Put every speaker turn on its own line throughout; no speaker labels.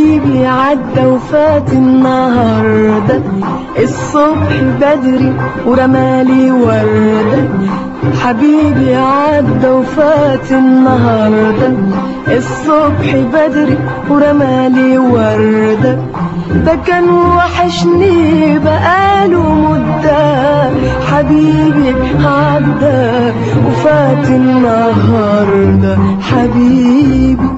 حبيبي عدى وفات النهاردة الصبح بدري ورمالي وردة حبيبي عدى وفات النهاردة الصبح بدري ورمالي وردة ده كان وحشني بقاله مدة حبيبي عدى وفات النهاردة حبيبي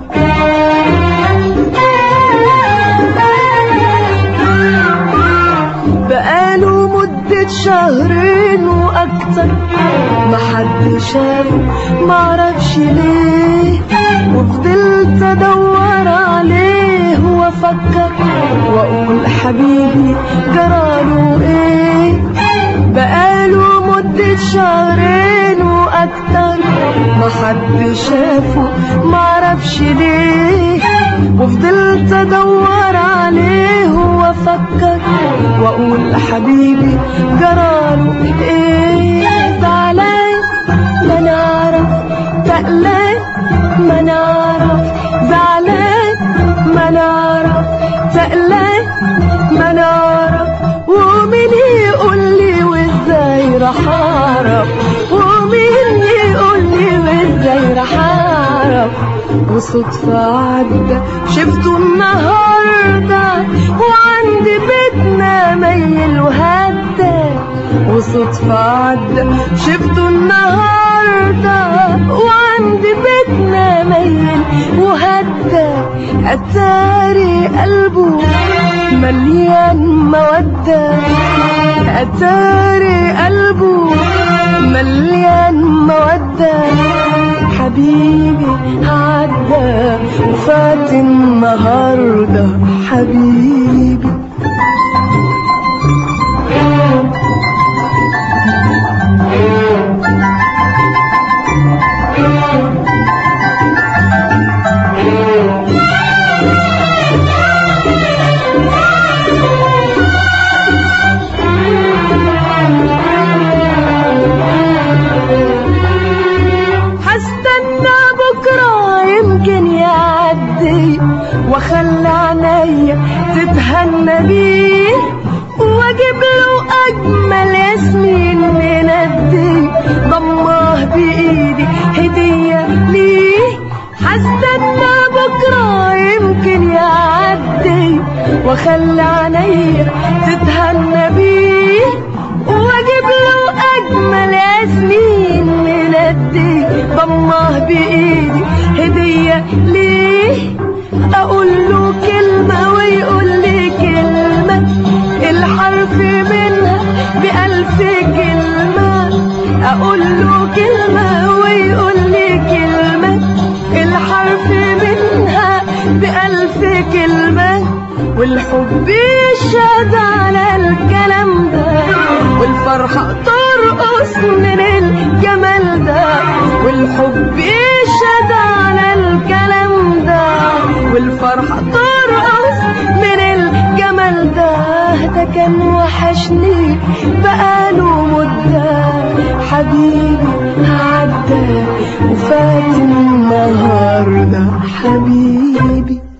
بقاله مدة شهرين وأكتر ما حد شافه معرفش ليه وفضلت أدور عليه وأفكر وأقول حبيبي جراله إيه بقاله مدة شهرين وأكتر ما حد شافه معرفش ليه وفضلت أدور عليه وأفكر وأقول حبيبي جراله إيه زعلان ما نعرف تقلان ما نعرف زعلان ما نعرف تقلان ما نعرف ومين يقول لي وازاي راح اعرف ومين يقول لي وازاي راح اعرف وصدفة عدى شفته النهاردة وعند بيتنا ميل وهدى وصدفة عدى شفته النهاردة وعند بيتنا ميل وهدى أتاري قلبه مليان مودة أتاري قلبه مليان مودة حبيبي عدى وفات النهاردة حبيبي هستنى بكرة يمكن يعدي واخلي عينيا تتهنى بيه واجيب له اجمل ياسمين من الدي ضماه بايدي هدية ليه هستنى بكرة يمكن يعدي واخلي عينيا تتهنى بيه واجيب له اجمل ياسمين من الدي ضماه بايدي هدية ليه اقول له كلمة ويقول لي كلمة الحرف منها بألف كلمة اقول له كلمة ويقول لي كلمة الحرف منها بألف كلمة والحب يشهد على الكلام ده والفرحة ترقص من الجمال ده والحب يشهد على الكلام ده والفرحة ترقص من الجمال ده ده كان وحشني بقاله مدة حبيبي عدى وفات النهاردة حبيبي